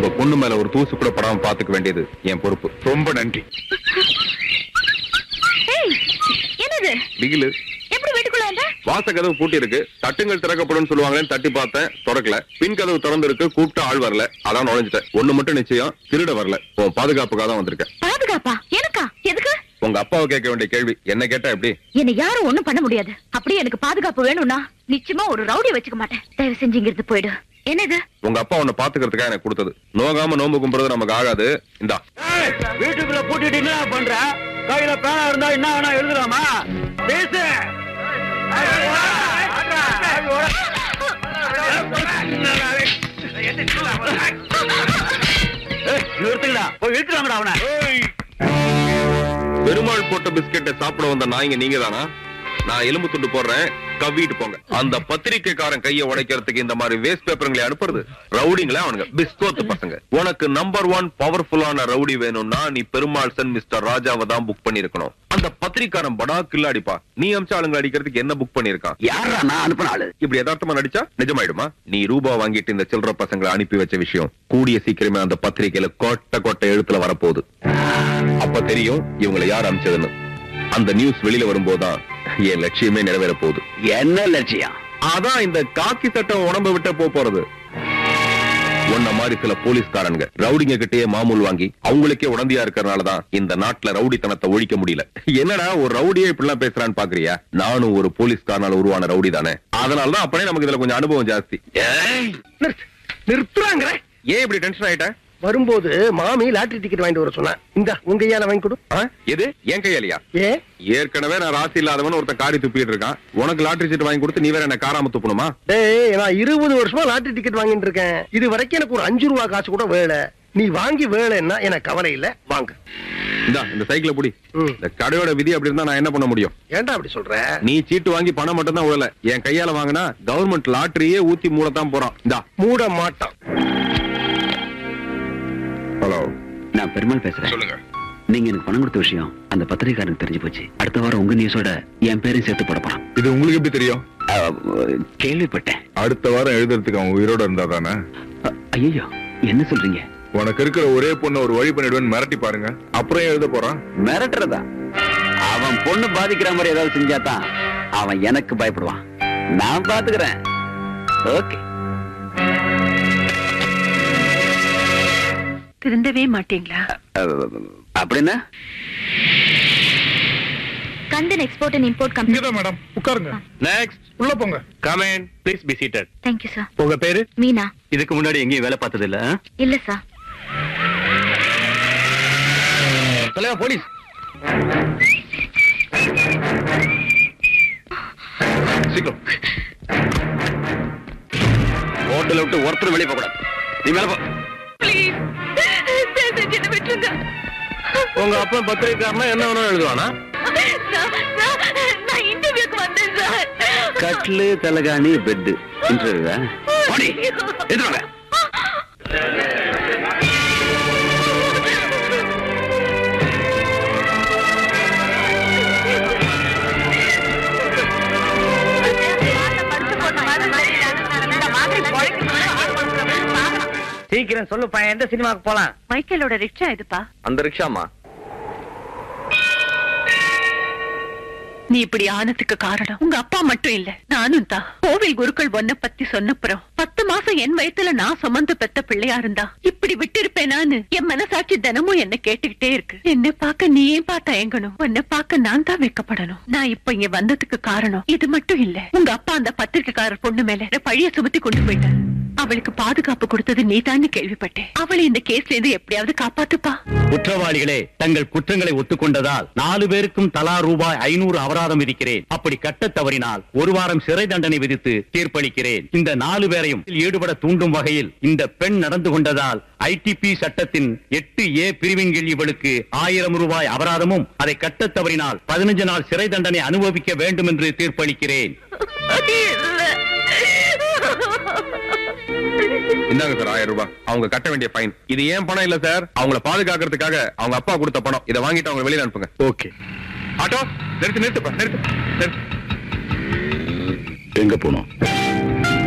உங்க பொண்ணு மேல ஒரு தூசு கூட படாம பாத்துக்க வேண்டியது என் பொறுப்பு ரொம்ப நன்றி ஏய் என்னது பிகிலு எப்படி வீட்டுக்குள்ள வந்த வாச கதவு பூட்டி இருக்கு தட்டுங்கள் திறக்கப்படும் சொல்லுவாங்கன்னு தட்டி பார்த்தேன் திறக்கல பின் கதவு திறந்து இருக்கு கூப்பிட்டு ஆள் வரல அதான் நுழைஞ்சிட்டேன் ஒண்ணு மட்டும் நிச்சயம் திருட வரல உன் பாதுகாப்புக்காக தான் வந்திருக்கேன் பாதுகாப்பா எனக்கா எதுக்கு உங்க அப்பாவை கேட்க வேண்டிய கேள்வி என்ன கேட்டா எப்படி என்னை யாரும் ஒண்ணும் பண்ண முடியாது அப்படியே எனக்கு பாதுகாப்பு வேணும்னா நிச்சயமா ஒரு ரவுடிய வச்சுக்க மாட்டேன் தயவு செஞ்சு இங்க இருந்து போயிடு என்னது உங்க அப்பா உன்னை பாத்துக்கிறதுக்காக எனக்கு கொடுத்தது நோகாம நோம்பு கும்புறது நமக்கு ஆகாது இந்தா வீட்டுக்குள்ள பூட்டிட்டு என்ன பண்ற கையில பேனா இருந்தா என்ன வேணா எழுதலாமா பேசு எடுத்துக்கடா போய் இழுத்துறாங்கடா அவனை பெருமாள் போட்ட பிஸ்கெட்டை சாப்பிட வந்த நாய்ங்க நீங்க தானா நான் எலும்பு துண்டு போடுறேன் கவ்விட்டு போங்க அந்த பத்திரிக்கைக்காரன் கைய உடைக்கிறதுக்கு இந்த மாதிரி வேஸ்ட் பேப்பருங்களை அனுப்புறது ரவுடிங்களே அவனுங்க பிஸ்கோத்து பசங்க உனக்கு நம்பர் ஒன் பவர்ஃபுல்லான ரவுடி வேணும்னா நீ பெருமாள் சன் மிஸ்டர் ராஜாவை தான் புக் பண்ணிருக்கணும் அந்த பத்திரிக்காரன் படா கில்லாடிப்பா நீ அம்ச ஆளுங்க அடிக்கிறதுக்கு என்ன புக் பண்ணிருக்கான் யாரா நான் அனுப்பின ஆளு இப்படி யதார்த்தமா நடிச்சா நிஜமாயிடுமா நீ ரூபா வாங்கிட்டு இந்த சில்லற பசங்களை அனுப்பி வச்ச விஷயம் கூடிய சீக்கிரமே அந்த பத்திரிக்கையில கொட்ட கொட்ட எழுத்துல வரப்போகுது அப்ப தெரியும் இவங்களை யார் அனுப்பிச்சதுன்னு அந்த நியூஸ் வெளியில வரும்போதுதான் என் லட்சியமே நிறைவேற போகுது என்ன லட்சியம் அதான் இந்த காக்கி சட்டம் உடம்ப விட்ட போக போறது உன்ன மாதிரி சில போலீஸ்காரனுங்க ரவுடிங்க கிட்டயே மாமூல் வாங்கி அவங்களுக்கே உடந்தையா இருக்கறனாலதான் இந்த நாட்டுல ரவுடித்தனத்தை ஒழிக்க முடியல என்னடா ஒரு ரவுடியே இப்படிலாம் பேசுறான்னு பாக்குறியா நானும் ஒரு போலீஸ்காரனால உருவான ரவுடி தானே அதனாலதான் அப்படியே நமக்கு இதுல கொஞ்சம் அனுபவம் ஜாஸ்தி நிறுத்துறாங்கிற ஏன் இப்படி டென்ஷன் ஆயிட்ட வரும்போது மாமி லாட்டரி டிக்கெட் வாங்கிட்டு வர சொன்னா இந்த உங்க ஐயால வாங்கி கொடு ஆ? எது ஏன் கையாலியா ஏ ஏற்கனவே நான் ராசி இல்லாதவன் ஒருத்தன் காரி துப்பிட்டு இருக்கான் உனக்கு லாட்டரி சீட் வாங்கி கொடுத்து நீ வேற என்ன காராம துப்பணுமா டேய் நான் இருபது வருஷமா லாட்டரி டிக்கெட் வாங்கிட்டு இருக்கேன் இது வரைக்கும் எனக்கு ஒரு அஞ்சு ரூபா காசு கூட வேலை நீ வாங்கி வேலைன்னா எனக்கு கவலை இல்ல வாங்க இந்தா இந்த சைக்கிள புடி ம். இந்த கடையோட விதி அப்படி இருந்தா நான் என்ன பண்ண முடியும் ஏன்டா அப்படி சொல்ற நீ சீட்டு வாங்கி பணம் மட்டும் தான் விடல என் கையால வாங்கினா கவர்மெண்ட் லாட்டரியே ஊத்தி மூடத்தான் போறான் இந்தா மூட மாட்டான் ஹலோ நான் பெருமாள் பேசுறேன் சொல்லுங்க நீங்க எனக்கு பணம் கொடுத்த விஷயம் அந்த பத்திரிகாரனுக்கு தெரிஞ்சு போச்சு அடுத்த வாரம் உங்க நியூஸோட என் பேரையும் சேர்த்து போட போறான் இது உங்களுக்கு எப்படி தெரியும் அஹ், கேள்விப்பட்டேன் அடுத்த வாரம் எழுதுறதுக்கு அவன் உயிரோட இருந்தா தானே ஐயோ என்ன சொல்றீங்க உனக்கு இருக்கிற ஒரே பொண்ணு ஒரு வழி பண்ணிடுவேன்னு மிரட்டி பாருங்க அப்புறம் எழுத போறான் மிரட்டுறதா அவன் பொண்ணு பாதிக்கிற மாதிரி ஏதாவது செஞ்சாதான் அவன் எனக்கு பயப்படுவான் நான் பாத்துக்கிறேன் ஓகே திருந்தவே மாட்டீங்களா அப்படின்னா Kandhan export and import company இங்கதான் மேடம் உட்காருங்க நெக்ஸ்ட் உள்ள போங்க come in please be seated thank you sir உங்க பேரு மீனா இதுக்கு முன்னாடி எங்கேயும் வேலை பார்த்தது இல்ல இல்ல சார் தலைவா போலீஸ் சீக்கிரம் ஹோட்டல விட்டு ஒருத்தர் வெளியே போக கூடாது நீ மேல போ உங்க அப்பா பத்திரிக்காரனா என்ன வேணும் எழுதுவானா நான் இன்டர்வியூக்கு வந்தேன் சார் கட்லு தலகாணி பெட் இன்டர்வியூவா போடி எதிர்வாங்க சீக்கிரம் சொல்லுப்பா எந்த சினிமாக்கு போலாம் மைக்கேலோட ரிக்ஷா இதுப்பா அந்த ரிக்ஷாமா நீ இப்படி ஆனதுக்கு காரணம் உங்க அப்பா மட்டும் இல்ல நானும் தான் கோவில் குருக்கள் ஒன்ன பத்தி சொன்னப்புறம் பத்து மாசம் என் வயித்துல நான் சுமந்து பெத்த பிள்ளையா இருந்தா இப்படி விட்டு இருப்பேனான்னு என் மனசாட்சி தினமும் என்ன கேட்டுக்கிட்டே இருக்கு என்ன பார்க்க நீ ஏன் பார்த்தா எங்கணும் உன்னை பார்க்க நான் தான் வைக்கப்படணும் நான் இப்ப இங்க வந்ததுக்கு காரணம் இது மட்டும் இல்ல உங்க அப்பா அந்த பத்திரிக்கைக்காரர் பொண்ணு மேல பழிய சுமத்தி கொண்டு போயிட்டார் அவளுக்கு பாதுகாப்பு கொடுத்தது நீதான்னு கேள்விப்பட்டேன் அவளை இந்த கேஸ்ல இருந்து எப்படியாவது காப்பாத்துப்பா குற்றவாளிகளே தங்கள் குற்றங்களை ஒத்துக்கொண்டதால் நாலு பேருக்கும் தலா ரூபாய் ஐநூறு அபராதம் விதிக்கிறேன் அப்படி கட்டத் தவறினால் ஒரு வாரம் சிறை தண்டனை விதித்து தீர்ப்பளிக்கிறேன் இந்த நாலு பேரையும் ஈடுபட தூண்டும் வகையில் இந்த பெண் நடந்து கொண்டதால் ஐடிபி சட்டத்தின் எட்டு ஏ பிரிவின் கீழ் இவளுக்கு ஆயிரம் ரூபாய் அபராதமும் அதை கட்டத் தவறினால் பதினஞ்சு நாள் சிறை தண்டனை அனுபவிக்க வேண்டும் என்று தீர்ப்பளிக்கிறேன் இந்தாங்க சார் ஆயிரம் ரூபாய் அவங்க கட்ட வேண்டிய ஃபைன் இது ஏன் பணம் இல்ல சார் அவங்கள பாதுகாக்கிறதுக்காக அவங்க அப்பா கொடுத்த பணம் இதை வாங்கிட்டு அவங்க வெளியில அனுப்புங்க ஓகே ஆட்டோ நிறுத்து நிறுத்துப்பா நிறுத்து நிறுத்து எங்க போனோம்